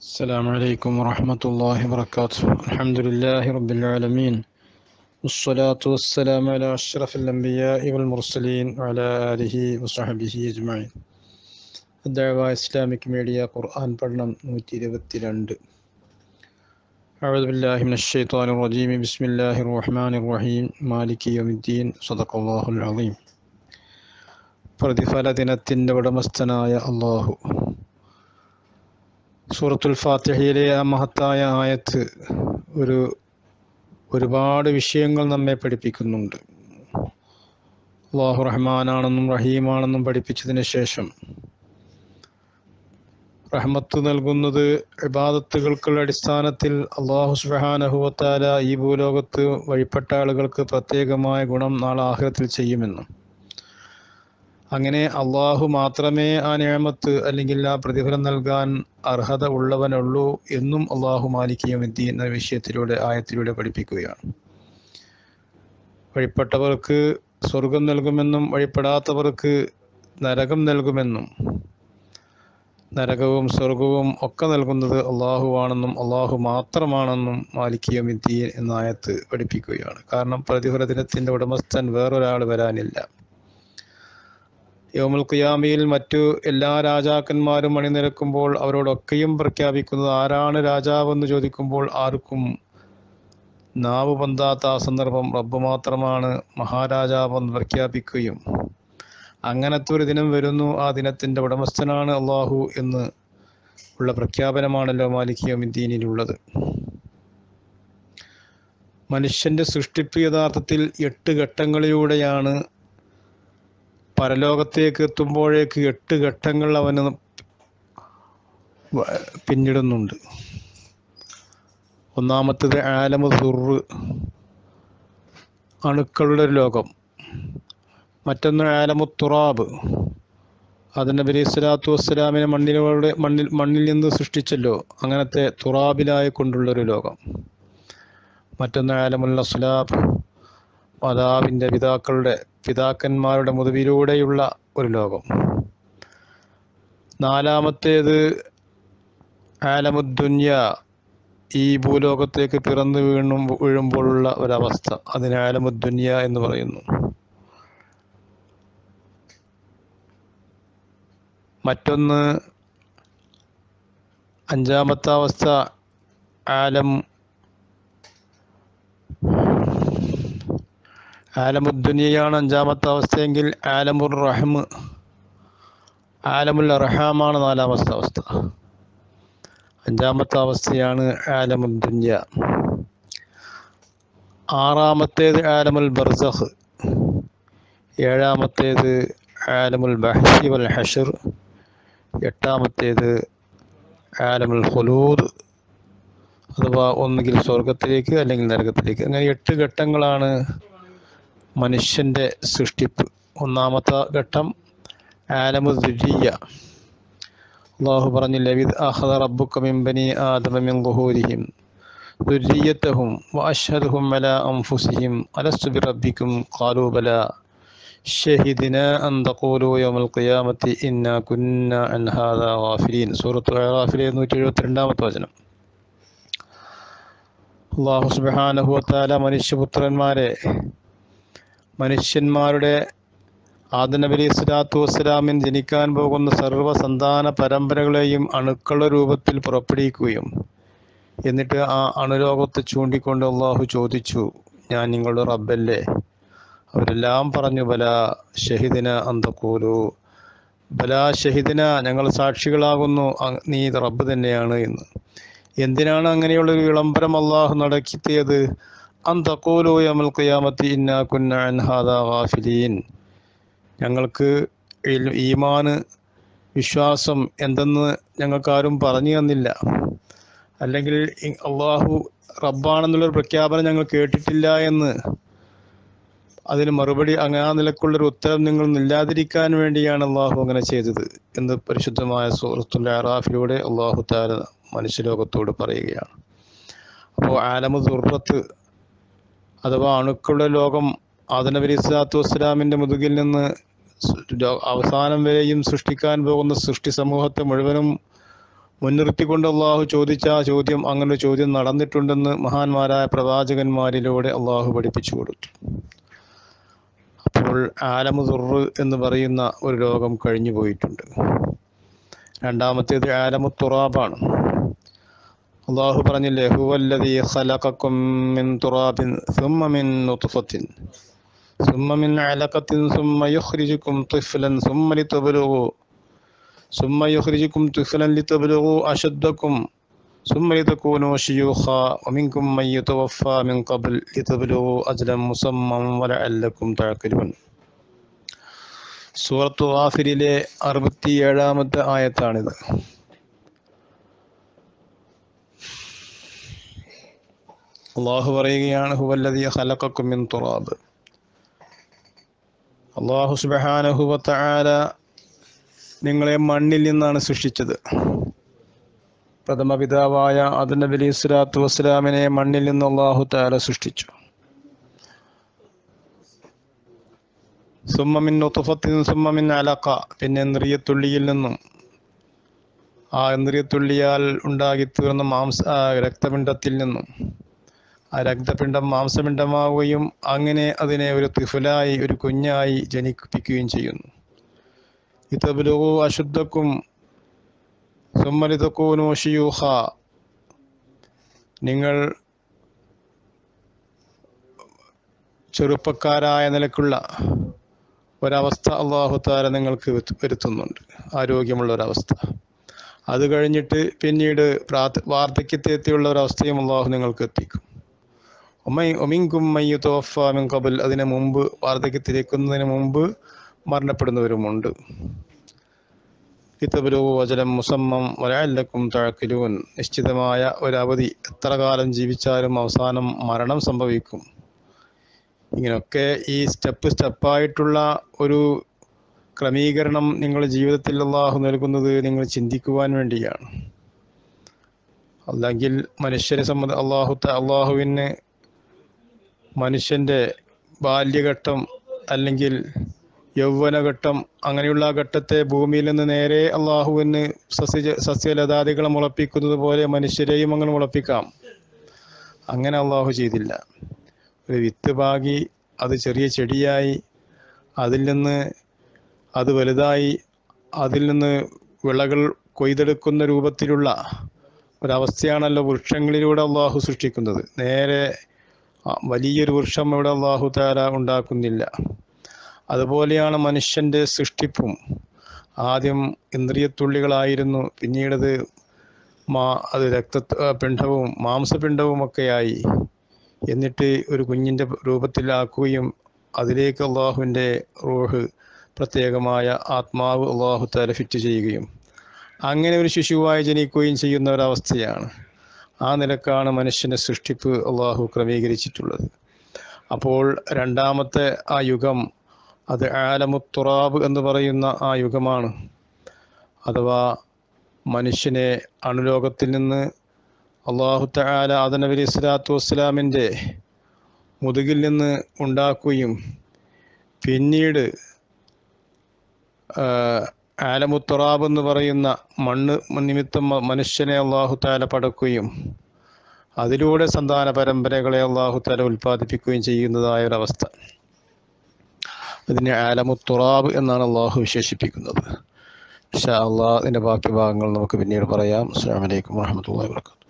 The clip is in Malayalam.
السلام عليكم ورحمة الله وبركاته الحمد لله رب العالمين والصلاة والسلام على أشرف الأنبياء والمرسلين وعلى آله وصحبه أجمعين الدعوة إسلامك ميديا قرآن പഠനം നൂറ്റി ഇരുപത്തിരണ്ട് أعوذ بالله من الشيطان الرجيم بسم الله الرحمن الرحيم مالك يوم الدين صدق الله العظيم പ്രതിഫല ദിനത്തിൻ്റെ ഉടമസ്ഥനായ അള്ളാഹു സൂറത്തുൽ ഫാത്തിഹയിലെ ആ മഹത്തായ ആയത്ത് ഒരു ഒരുപാട് വിഷയങ്ങൾ നമ്മെ പഠിപ്പിക്കുന്നുണ്ട് അള്ളാഹു റഹ്മാനാണെന്നും റഹീമാണെന്നും പഠിപ്പിച്ചതിന് ശേഷം റഹ്മത്ത് നൽകുന്നത് ഇബാദത്തുകൾക്കുള്ള അടിസ്ഥാനത്തിൽ അള്ളാഹു സുബാനഹുവത്താല ഈ ഭൂലോകത്ത് വഴിപ്പെട്ട ആളുകൾക്ക് പ്രത്യേകമായ ഗുണം നാളെ ആഹ്ലത്തിൽ ചെയ്യുമെന്നും അങ്ങനെ അള്ളാഹു മാത്രമേ ആ നിയമത്ത് അല്ലെങ്കിൽ ആ പ്രതിഫലം നൽകാൻ അർഹത ഉള്ളവനുള്ളൂ എന്നും അള്ളാഹു മാലിക്കിയമെത്തി എന്ന വിഷയത്തിലൂടെ ആയത്തിലൂടെ പഠിപ്പിക്കുകയാണ് വഴിപ്പെട്ടവർക്ക് സ്വർഗം നൽകുമെന്നും വഴിപ്പെടാത്തവർക്ക് നരകം നൽകുമെന്നും നരകവും സ്വർഗവും ഒക്കെ നൽകുന്നത് അള്ളാഹു ആണെന്നും അള്ളാഹു മാത്രമാണെന്നും മാലിക്കിയമിത്തി എന്ന ആയത്ത് പഠിപ്പിക്കുകയാണ് കാരണം പ്രതിഫല ദിനത്തിൻ്റെ ഉടമസ്ഥൻ വേറൊരാൾ വരാനില്ല യോമുൽ ഖിയാമയിൽ മറ്റു എല്ലാ രാജാക്കന്മാരും അണിനിരക്കുമ്പോൾ അവരോടൊക്കെയും പ്രഖ്യാപിക്കുന്നത് ആരാണ് രാജാവെന്ന് ചോദിക്കുമ്പോൾ ആർക്കും നാവ് പൊന്താത്ത ആ സന്ദർഭം റബ്ബ് മാത്രമാണ് മഹാരാജാവെന്ന് പ്രഖ്യാപിക്കുകയും അങ്ങനത്തെ ഒരു ദിനം വരുന്നു ആ ദിനത്തിൻ്റെ ഉടമസ്ഥനാണ് അള്ളാഹു എന്ന് ഉള്ള പ്രഖ്യാപനമാണല്ലോ മാലിക്കിയോമിദ്ദീനിലുള്ളത് മനുഷ്യന്റെ സൃഷ്ടിപ്പ് യഥാർത്ഥത്തിൽ എട്ട് ഘട്ടങ്ങളിലൂടെയാണ് പരലോകത്തേക്ക് എത്തുമ്പോഴേക്ക് എട്ട് ഘട്ടങ്ങൾ അവന് പിന്നിടുന്നുണ്ട് ഒന്നാമത്തത് ആലമു സുറ് അണുക്കളുടെ ഒരു ലോകം മറ്റൊന്ന് ആലമു തുറാബ് അത് നബി അലൈഹി സ്വലാത്തു വസ്സലാമിനെ മണ്ണിലൂടെ മണ്ണിൽ മണ്ണിൽ നിന്ന് സൃഷ്ടിച്ചല്ലോ അങ്ങനത്തെ തുറാബിലായി കൊണ്ടുള്ളൊരു ലോകം മറ്റൊന്ന് ആലമുൽ അസ്ലാബ് മാതാവിൻ്റെ പിതാക്കളുടെ പിതാക്കന്മാരുടെ മുതുവിലൂടെയുള്ള ഒരു ലോകം നാലാമത്തേത് ആലമുദ്ദുന്യ ഈ ഭൂലോകത്തേക്ക് പിറന്നു വീണും വീഴുമ്പോഴുള്ള ഒരവസ്ഥ അതിന് ആലമുദ്ദുന്യ എന്ന് പറയുന്നു മറ്റൊന്ന് അഞ്ചാമത്തെ അവസ്ഥ ആലം ആലമുദ്ദുനിയാണ് അഞ്ചാമത്തെ അവസ്ഥയെങ്കിൽ ആലമുർ റഹ്മ് ആലമുൽ റഹാമാണ് നാലാമത്തെ അവസ്ഥ അഞ്ചാമത്തെ അവസ്ഥയാണ് ആലമുദ്ദുന്യ ആറാമത്തേത് ആലമുൽ ബർസഖ് ഏഴാമത്തേത് ആലമുൽ ബഹ്സി വൽ ഹഷർ എട്ടാമത്തേത് ആലമുൽ ഹുലൂദ് അഥവാ ഒന്നുകിൽ സ്വർഗത്തിലേക്ക് അല്ലെങ്കിൽ നരകത്തിലേക്ക് അങ്ങനെ എട്ട് ഘട്ടങ്ങളാണ് മനുഷ്യൻ്റെ സൃഷ്ടിപ്പ് ഒന്നാമത്തെ ഘട്ടം ആലമുദ്രിയ അള്ളാഹു പറഞ്ഞില്ല വിദ് അഹദ റബ്ബുക മിൻ ബനി ആദമ മിൻ ളുഹൂരിഹിം ذريتهم وأشهدهم على أنفسهم ألست بربكم قالوا بلى شهدنا أن تقولوا يوم القيامة إنا كنا عن هذا غافلين سورة الأعراف നൂറ്റി എഴുപത്തിരണ്ടാമത്തെ വചനം അള്ളാഹു സുബാനഹുവത്താല മനുഷ്യപുത്രന്മാരെ മനുഷ്യന്മാരുടെ ആദനബി അലി സ്വലാത്തു വസ്സലാമിൻ ജനിക്കാൻ പോകുന്ന സർവ്വസന്താന പരമ്പരകളെയും അണുക്കളുടെ രൂപത്തിൽ പുറപ്പെടുവിക്കുകയും എന്നിട്ട് ആ അണുരോഗത്തെ ചൂണ്ടിക്കൊണ്ട് അള്ളാഹു ചോദിച്ചു ഞാൻ നിങ്ങളുടെ റബ്ബല്ലേ അവരെല്ലാം പറഞ്ഞു ബല ഷഹിദിന അന്തക്കൂലു ബല ഷഹിദിന ഞങ്ങൾ സാക്ഷികളാകുന്നു നീ റബ്ബ് തന്നെയാണ് എന്ന് എന്തിനാണ് അങ്ങനെയുള്ളൊരു വിളംബരം അള്ളാഹു നടക്കിയത് അന്തക്കൂലു യമൽ ഖിയാമത്തി ഇന്നാ കുന്ന അൻഹാദ ഗാഫിലീൻ ഞങ്ങൾക്ക് ഈമാന് വിശ്വാസം എന്തെന്ന് ഞങ്ങൾക്കാരും പറഞ്ഞു തന്നില്ല അല്ലെങ്കിൽ അള്ളാഹു റബ്ബാണെന്നുള്ളൊരു പ്രഖ്യാപനം ഞങ്ങൾ കേട്ടിട്ടില്ല എന്ന് അതിന് മറുപടി അങ്ങനെ ആ നിലക്കുള്ളൊരു ഉത്തരം നിങ്ങൾ ഇല്ലാതിരിക്കാൻ വേണ്ടിയാണ് അള്ളാഹു അങ്ങനെ ചെയ്തത് എന്ന് പരിശുദ്ധമായ സൂറത്തുൽ അറാഫിലൂടെ അള്ളാഹു താര മനുഷ്യലോകത്തോട് പറയുകയാണ് അപ്പോൾ ആലമു ദുർറത്ത് അഥവാ അണുക്കളുടെ ലോകം ആദനബി ഇസ്ലാത്തു വസ്സലാമിൻ്റെ മുതുകിൽ നിന്ന് അവസാനം വരെയും സൃഷ്ടിക്കാൻ പോകുന്ന സൃഷ്ടി സമൂഹത്തെ മുഴുവനും മുൻനിർത്തിക്കൊണ്ട് അള്ളാഹു ചോദിച്ച ആ ചോദ്യം അങ്ങനെ ഒരു ചോദ്യം നടന്നിട്ടുണ്ടെന്ന് മഹാന്മാരായ പ്രവാചകന്മാരിലൂടെ അള്ളാഹു പഠിപ്പിച്ചു കൊടുത്തു അപ്പോൾ ആലമുദുറ് എന്ന് പറയുന്ന ഒരു രോഗം കഴിഞ്ഞു പോയിട്ടുണ്ട് രണ്ടാമത്തേത് ആലമു തുറാബാണ് അള്ളാഹു പറഞ്ഞില്ലേ ഹുവല്ലദീ ഖലഖക്കും മിൻ തുറാബിൻ സുമ്മ മിൻ നുത്ഫത്തിൻ സുമ്മ മിൻ അലഖത്തിൻ സുമ്മ യുഖ്രിജുക്കും طفلا ثم لتبلغوا ثم يخرجكم طفلا لتبلغوا أشدكم ثم لتكونوا شيوخا ومنكم من يتوفى من قبل لتبلغوا أجلا مسمى ولعلكم تعقلون സൂറത്തു ഗാഫിരിലെ അറുപത്തിയേഴാമത്തെ ആയത്താണിത് അള്ളാഹു പറയുകയാണ് ഹുവല്ലദിയ ഖലഖക്കും മിൻ തുറാബ് അള്ളാഹു സുബ്ഹാനഹു വതആല നിങ്ങളെ മണ്ണിൽ നിന്നാണ് സൃഷ്ടിച്ചത് പ്രഥമ പിതാവായ ആദം നബി അലൈഹി സ്വലാത്തു വസ്സലാമിനെ മണ്ണിൽ നിന്ന് അള്ളാഹു താല സൃഷ്ടിച്ചു സുമ്മമിൻ നുത്തുഫത്തിൻ സുമ്മമിൻ അലക്ക പിന്നെ ഇന്ദ്രിയത്തുള്ളിയിൽ നിന്നും ആ ഇന്ദ്രിയത്തുള്ളിയാൽ ഉണ്ടാകിത്തീർന്ന മാംസ ആ രക്തപിണ്ഡത്തിൽ നിന്നും ആ രക്തപിണ്ഡം മാംസപിണ്ഡമാവുകയും അങ്ങനെ അതിനെ ഒരു തിഫുലായി ഒരു കുഞ്ഞായി ജനിപ്പിക്കുകയും ചെയ്യുന്നു ഇതബുലുഗു അശുദ്ധക്കും സുമ്മലിതക്കൂനു ഷിയൂഹ നിങ്ങൾ ചെറുപ്പക്കാരായ നിലക്കുള്ള ഒരവസ്ഥ അള്ളാഹു താര നിങ്ങൾക്ക് വരുത്തു- വരുത്തുന്നുണ്ട് ആരോഗ്യമുള്ള ഒരവസ്ഥ അത് കഴിഞ്ഞിട്ട് പിന്നീട് പ്രാർത്ഥ വാർദ്ധക്യത്തെത്തിയുള്ള ഒരവസ്ഥയും അള്ളാഹു നിങ്ങൾക്ക് എത്തിക്കും ഒമൈ ഒമിങ്കും മയ്യു തോഫാമിൻ കബൽ അതിന് മുമ്പ് വാർദ്ധക്യത്തിലേക്കുന്നതിന് മുമ്പ് മരണപ്പെടുന്നവരുമുണ്ട് കിതബുലു വചനം മുസമ്മം വരാലക്കും തഴക്കിലൂൻ നിശ്ചിതമായ ഒരു അവധി എത്ര കാലം ജീവിച്ചാലും അവസാനം മരണം സംഭവിക്കും ഇങ്ങനെയൊക്കെ ഈ സ്റ്റെപ്പ് സ്റ്റെപ്പായിട്ടുള്ള ഒരു ക്രമീകരണം നിങ്ങളുടെ ജീവിതത്തിൽ അള്ളാഹു നൽകുന്നത് നിങ്ങൾ ചിന്തിക്കുവാൻ വേണ്ടിയാണ് അല്ലെങ്കിൽ മനുഷ്യരെ സംബന്ധ അള്ളാഹു അള്ളാഹുവിന് മനുഷ്യൻ്റെ ബാല്യഘട്ടം അല്ലെങ്കിൽ യൗവനഘട്ടം അങ്ങനെയുള്ള ആ ഘട്ടത്തെ ഭൂമിയിൽ നിന്ന് നേരെ അള്ളാഹുവിന് സസ്യ സസ്യലതാദികളെ മുളപ്പിക്കുന്നത് പോലെ മനുഷ്യരെയും അങ്ങനെ മുളപ്പിക്കാം അങ്ങനെ അള്ളാഹു ചെയ്തില്ല ഒരു വിത്ത് പാകി അത് ചെറിയ ചെടിയായി അതിൽ നിന്ന് അത് വലുതായി അതിൽ നിന്ന് വിളകൾ കൊയ്തെടുക്കുന്ന രൂപത്തിലുള്ള ഒരവസ്ഥയാണല്ലോ വൃക്ഷങ്ങളിലൂടെ അള്ളാഹു സൃഷ്ടിക്കുന്നത് നേരെ ആ, വലിയൊരു വൃക്ഷം ഇവിടെ അള്ളാഹു താര ഉണ്ടാക്കുന്നില്ല അതുപോലെയാണ് മനുഷ്യൻ്റെ സൃഷ്ടിപ്പും ആദ്യം ഇന്ദ്രിയത്തുള്ളികളായിരുന്നു പിന്നീടത് മാ അത് രക്ത പിണ്ഡവും മാംസപിണ്ഡവും ഒക്കെയായി എന്നിട്ട് ഒരു കുഞ്ഞിൻ്റെ രൂപത്തിലാക്കുകയും അതിലേക്ക് അള്ളാഹുവിൻ്റെ റൂഹ് പ്രത്യേകമായ ആത്മാവ് അള്ളാഹു താല ഫിറ്റ് ചെയ്യുകയും അങ്ങനെ ഒരു ശിശുവായി ജനിക്കുകയും ചെയ്യുന്ന ഒരവസ്ഥയാണ് ആ നിലക്കാണ് മനുഷ്യൻ്റെ സൃഷ്ടിപ്പ് അള്ളാഹു ക്രമീകരിച്ചിട്ടുള്ളത് അപ്പോൾ രണ്ടാമത്തെ ആ യുഗം അത് ആലമുത്തുറാബ് എന്ന് പറയുന്ന ആ യുഗമാണ് അഥവാ മനുഷ്യനെ അണുലോകത്തിൽ നിന്ന് അള്ളാഹു തആല ആദ നബി അലൈഹി സ്വലാത്തു വസ്സലാമിൻ്റെ മുതുകിൽ നിന്ന് ഉണ്ടാക്കുകയും പിന്നീട് ആലമുത്തുറാബ് എന്ന് പറയുന്ന മണ്ണ് നിമിത്തം മ- മനുഷ്യനെ അള്ളാഹു താല പടക്കുകയും അതിലൂടെ സന്താന പരമ്പരകളെ അള്ളാഹു താല ഉൽപ്പാദിപ്പിക്കുകയും ചെയ്യുന്നതായ ഒരവസ്ഥ ഇതിനെ ആലമുത്തുറാബ് എന്നാണ് അള്ളാഹു വിശേഷിപ്പിക്കുന്നത് ഇൻഷാ അള്ളാഹ് ഇതിൻ്റെ ബാക്കി ഭാഗങ്ങൾ നമുക്ക് പിന്നീട് പറയാം അസ്സാം വലൈക്കും വാഹമത്തല്ലാ വാബർക്കാത്തു